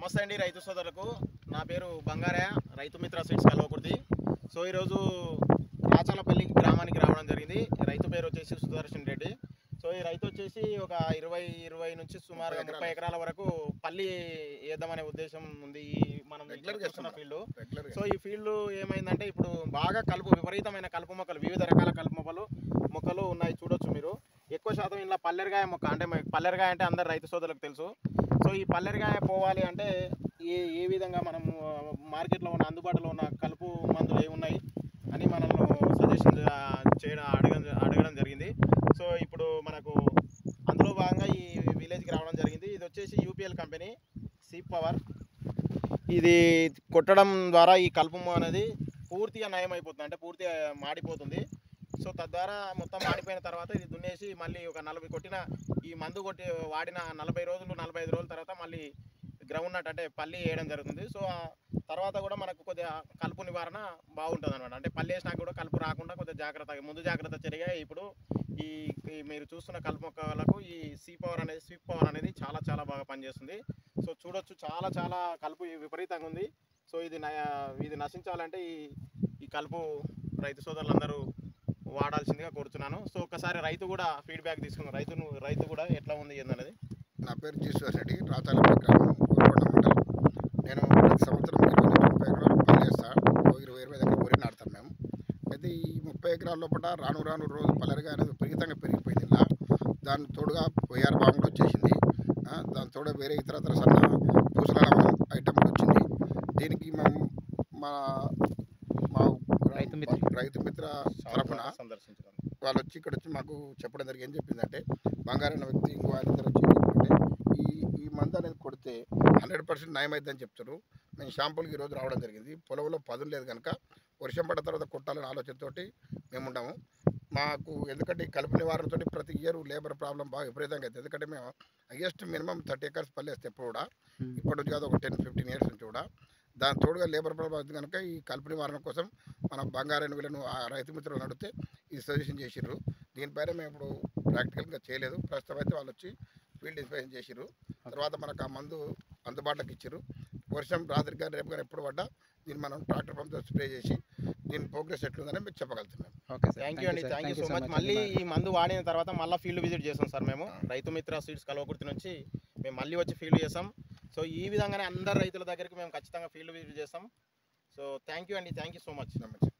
నమస్తే అండి రైతు సోదరులకు నా పేరు బంగారయ్య రైతు మిత్ర సీడ్స్ కల్వకుర్తి సో ఈరోజు రాచలపల్లి గ్రామానికి రావడం జరిగింది రైతు పేరు వచ్చేసి సుదర్శన్ రెడ్డి సో ఈ రైతు వచ్చేసి ఒక ఇరవై ఇరవై నుంచి సుమారుగా ముప్పై ఎకరాల వరకు పల్లి వేద్దామనే ఉద్దేశం ఉంది ఈ మనం Regular గా చేస్తున్న చేస్తున్నారు. ఫీల్డ్ రెగ్యులర్ సో ఈ ఫీల్డ్ ఏమైందంటే ఇప్పుడు బాగా కలుపు విపరీతమైన కలుపు మొక్కలు వివిధ రకాల కలుపు మొక్కలు మొక్కలు ఉన్నాయి చూడొచ్చు మీరు ఎక్కువ శాతం ఇలా పల్లెరగాయ మొక్క అంటే మనకి పల్లెరగాయ అంటే అందరు రైతు సోదరులకు తెలుసు సో ఈ పల్లెరగాయ పోవాలి అంటే ఏ ఏ విధంగా మనం మార్కెట్లో ఉన్న అందుబాటులో ఉన్న కలుపు మందులు ఏమి ఉన్నాయి అని మనల్ని సజెషన్ చేయడం అడగడం అడగడం జరిగింది సో ఇప్పుడు మనకు అందులో భాగంగా ఈ విలేజ్కి రావడం జరిగింది ఇది వచ్చేసి యూపీఎల్ కంపెనీ సీప్ పవర్ ఇది కొట్టడం ద్వారా ఈ కలుపు అనేది పూర్తిగా నయం అయిపోతుంది అంటే పూర్తిగా మాడిపోతుంది సో తద్వారా మొత్తం మాడిపోయిన తర్వాత ఇది దున్నేసి మళ్ళీ ఒక నలభై కొట్టిన ఈ మందు కొట్టి వాడిన నలభై రోజులు నలభై ఐదు రోజుల తర్వాత మళ్ళీ గ్రౌండ్ నట్ అంటే పల్లి వేయడం జరుగుతుంది సో ఆ తర్వాత కూడా మనకు కొద్దిగా కలుపు నివారణ బాగుంటుంది అనమాట అంటే పల్లి వేసినా కూడా కలుపు రాకుండా కొద్దిగా జాగ్రత్తగా ముందు జాగ్రత్త చర్యగా ఇప్పుడు ఈ ఈ మీరు చూస్తున్న కలుపు మొక్కలకు ఈ సీ పవర్ అనేది స్వీప్ పవర్ అనేది చాలా చాలా బాగా పనిచేస్తుంది సో చూడొచ్చు చాలా చాలా కలుపు విపరీతంగా ఉంది సో ఇది నయ- ఇది నశించాలంటే ఈ ఈ కలుపు రైతు సోదరులందరూ వాడాల్సిందిగా కోరుతున్నాను సో ఒకసారి రైతు కూడా ఫీడ్బ్యాక్ తీసుకున్నాం రైతును రైతు కూడా ఎట్లా ఉంది ఏందనేది నా పేరు జీశ్వర్ రెడ్డి రాచాలపల్లి గ్రామం ఊరుకొండ మండలం నేను ప్రతి సంవత్సరం ఇరవై నుంచి ముప్పై ఎకరాలు పని చేస్తా ఓ ఇరవై ఇరవై దగ్గర వరి నాటుతాం మేము అయితే ఈ ముప్పై ఎకరాల లోపల రాను రాను రోజు పల్లెరుగా అనేది విపరీతంగా పెరిగిపోయింది ఇలా దాని తోడుగా వైఆర్ బాంబు కూడా వచ్చేసింది ఆ, దాని తోడు వేరే ఇతర ఇతర సన్న పూసల ఐటమ్ కూడా వచ్చింది దీనికి మేము మా మా రైతు మిత్ర. రైతు మిత్ర తరఫున సందర్శించడం వాళ్ళు వచ్చి ఇక్కడ వచ్చి మాకు చెప్పడం జరిగింది ఏం చెప్పిందంటే బంగారు అనే వ్యక్తి ఇంకో ఆయన ఇద్దరు వచ్చి చెప్పిందంటే ఈ ఈ మందు అనేది కొడితే హండ్రెడ్ పర్సెంట్ నయం అవుతుందని చెప్తారు మేము షాంపూల్కి ఈరోజు రావడం జరిగింది పొలంలో పదులు లేదు కనుక వర్షం పడ్డ తర్వాత కొట్టాలనే ఆలోచనతోటి మేము ఉన్నాము మాకు ఎందుకంటే ఈ కలుపు నివారణతోటి ప్రతి ఇయర్ లేబర్ ప్రాబ్లం బాగా విపరీతంగా అవుతుంది ఎందుకంటే మేము హైయెస్ట్ మినిమం థర్టీ ఎకర్స్ పల్లేస్తే ఎప్పుడు కూడా ఇప్పటి నుంచి కాదు ఒక టెన్ ఫిఫ్టీన్ ఇయర్స్ నుంచి కూడా దాని తోడుగా లేబర్ ప్రాబ్లం అవుతుంది కనుక ఈ కలుపు నివారణ కోసం మన బంగారాన్ని వీళ్ళను ఆ రైతు మిత్రులు నడితే ఇది సజెషన్ చేసిర్రు దీనిపైన మేము ఇప్పుడు ప్రాక్టికల్గా చేయలేదు ప్రస్తుతం అయితే వాళ్ళు వచ్చి ఫీల్డ్ ఇన్స్పెక్షన్ చేసిర్రు తర్వాత మనకు ఆ మందు అందుబాటులోకి ఇచ్చారు వర్షం రాత్రి కానీ రేపు కానీ ఎప్పుడు పడ్డా దీన్ని మనం ట్రాక్టర్ పంప్తో స్ప్రే చేసి దీని ప్రోగ్రెస్ ఎట్లుందని మీకు చెప్పగలుగుతున్నాం ఓకే సార్ థ్యాంక్ యూ అండి థ్యాంక్ యూ సో మచ్ మళ్ళీ ఈ మందు వాడిన తర్వాత మళ్ళీ ఫీల్డ్ విజిట్ చేస్తాం సార్ మేము రైతు మిత్ర సీడ్స్ కలవకుర్తి నుంచి మేము మళ్ళీ వచ్చి ఫీల్డ్ చేస్తాం సో ఈ విధంగానే అందరు రైతుల దగ్గరికి మేము ఖచ్చితంగా ఫీల్డ్ విజిట్ చేస్తాం సో థ్యాంక్ యూ అండి థ్యాంక్ యూ సో మచ్ నమ్మచ్చు